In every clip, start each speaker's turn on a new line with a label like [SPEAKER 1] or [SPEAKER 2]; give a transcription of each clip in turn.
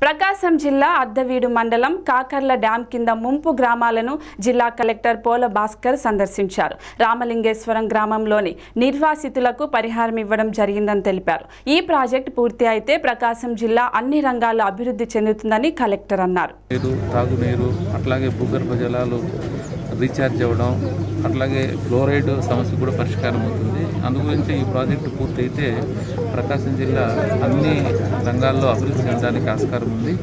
[SPEAKER 1] ప్రకాశం జిల్లా అద్దవీడు మండలం కాకర్ల డ్యాం కింద ముంపు గ్రామాలను జిల్లా కలెక్టర్ పోల భాస్కర్ సందర్శించారు రామలింగేశ్వరం గ్రామంలోని నిర్వాసితులకు పరిహారం ఇవ్వడం జరిగిందని తెలిపారు ఈ ప్రాజెక్టు పూర్తి అయితే ప్రకాశం జిల్లా అన్ని రంగాల్లో అభివృద్ధి చెందుతుందని కలెక్టర్ అన్నారు
[SPEAKER 2] నీరు తాగునీరు అట్లాగే భూగర్భ జలాలు రీఛార్జ్ అవ్వడం అట్లాగే ఫ్లోరైడ్ సమస్య కూడా పరిష్కారం అవుతుంది అందుగురించి ఈ ప్రాజెక్టు పూర్తయితే ప్రకాశం జిల్లా అన్ని రంగాల్లో అభివృద్ధి చెందడానికి ఆస్కారం ఉంది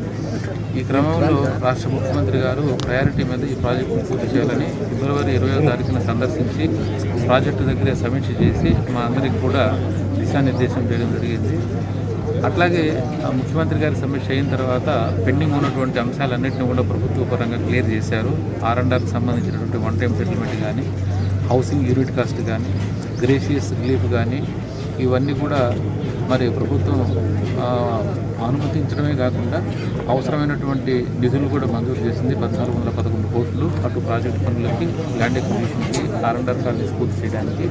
[SPEAKER 2] ఈ క్రమంలో రాష్ట్ర ముఖ్యమంత్రి గారు ప్రయారిటీ మీద ఈ ప్రాజెక్టును పూర్తి చేయాలని ఫిబ్రవరి ఇరవై తారీఖున సందర్శించి ప్రాజెక్టు దగ్గరే సమీక్ష చేసి మా అందరికి కూడా దిశానిర్దేశం చేయడం జరిగింది అట్లాగే ఆ ముఖ్యమంత్రి గారి సమీక్ష అయిన తర్వాత పెండింగ్ ఉన్నటువంటి అంశాలన్నింటినీ కూడా ప్రభుత్వ పరంగా క్లియర్ చేశారు ఆర్ అండ్ ఆర్కి సంబంధించినటువంటి వన్ టైం సెటిల్మెంట్ కానీ హౌసింగ్ యూనిట్ కాస్ట్ కానీ గ్రేషియస్ రిలీఫ్ కానీ ఇవన్నీ కూడా మరి ప్రభుత్వం ఆ, అనుమతించడమే కాకుండా అవసరమైనటువంటి నిధులు కూడా మంజూరు చేసింది పద్నాలుగు వందల పదకొండు కోట్లు అటు ప్రాజెక్ట్ పనులకి ల్యాండ్ ఎక్విజిషన్కి ఆర్ అండ్ ఆర్ కాలనీస్ పూర్తి చేయడానికి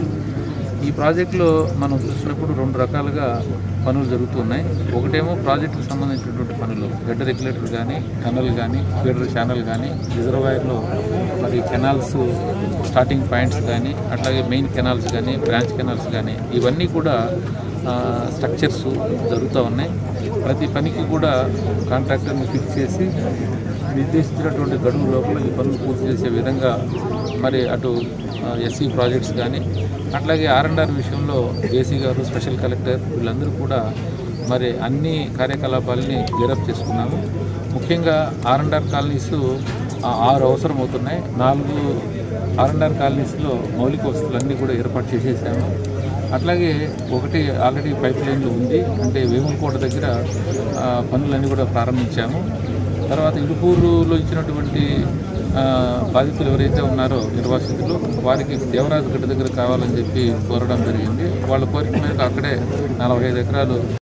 [SPEAKER 2] ఈ ప్రాజెక్టులో మనం చూసినప్పుడు రెండు రకాలుగా పనులు జరుగుతున్నాయి ఒకటేమో ప్రాజెక్టుకు సంబంధించినటువంటి పనులు గడ్డ రెగ్యులేటర్ కానీ టనల్ కానీ ఫీడర్ ఛానల్ కానీ రిజర్వాయర్లో మరి కెనాల్స్ స్టార్టింగ్ పాయింట్స్ కానీ అట్లాగే మెయిన్ కెనాల్స్ కానీ బ్రాంచ్ కెనాల్స్ కానీ ఇవన్నీ కూడా స్ట్రక్చర్స్ జరుగుతూ ఉన్నాయి ప్రతి పనికి కూడా కాంట్రాక్టర్ని ఫిక్స్ చేసి నిర్దేశించినటువంటి గడువు లోపల ఈ పనులు పూర్తి చేసే విధంగా మరి అటు ఎస్సీ ప్రాజెక్ట్స్ కానీ అట్లాగే ఆర్ అండ్ ఆర్ విషయంలో జేసీ గారు స్పెషల్ కలెక్టర్ వీళ్ళందరూ కూడా మరి అన్ని కార్యకలాపాలని గెరప్ చేసుకున్నాము ముఖ్యంగా ఆర్ అండ్ ఆర్ కాలనీస్ ఆ, ఆరు అవసరం అవుతున్నాయి నాలుగు ఆర్ అండ్ ఆర్ కాలనీస్లో మౌలిక వస్తువులన్నీ కూడా ఏర్పాటు చేసేసాము అట్లాగే ఒకటి ఆల్రెడీ పైప్ లైన్లో ఉంది అంటే వేములకోట దగ్గర ఆ, పనులన్నీ కూడా ప్రారంభించాము తర్వాత ఇడుపూరులో ఇచ్చినటువంటి ఆ, బాధితులు ఎవరైతే ఉన్నారో నిర్వాసితులు వారికి దేవరాజు గడ్డ దగ్గర కావాలని చెప్పి కోరడం జరిగింది వాళ్ళ కోరిక మేరకు అక్కడే నలభై ఐదు ఎకరాలు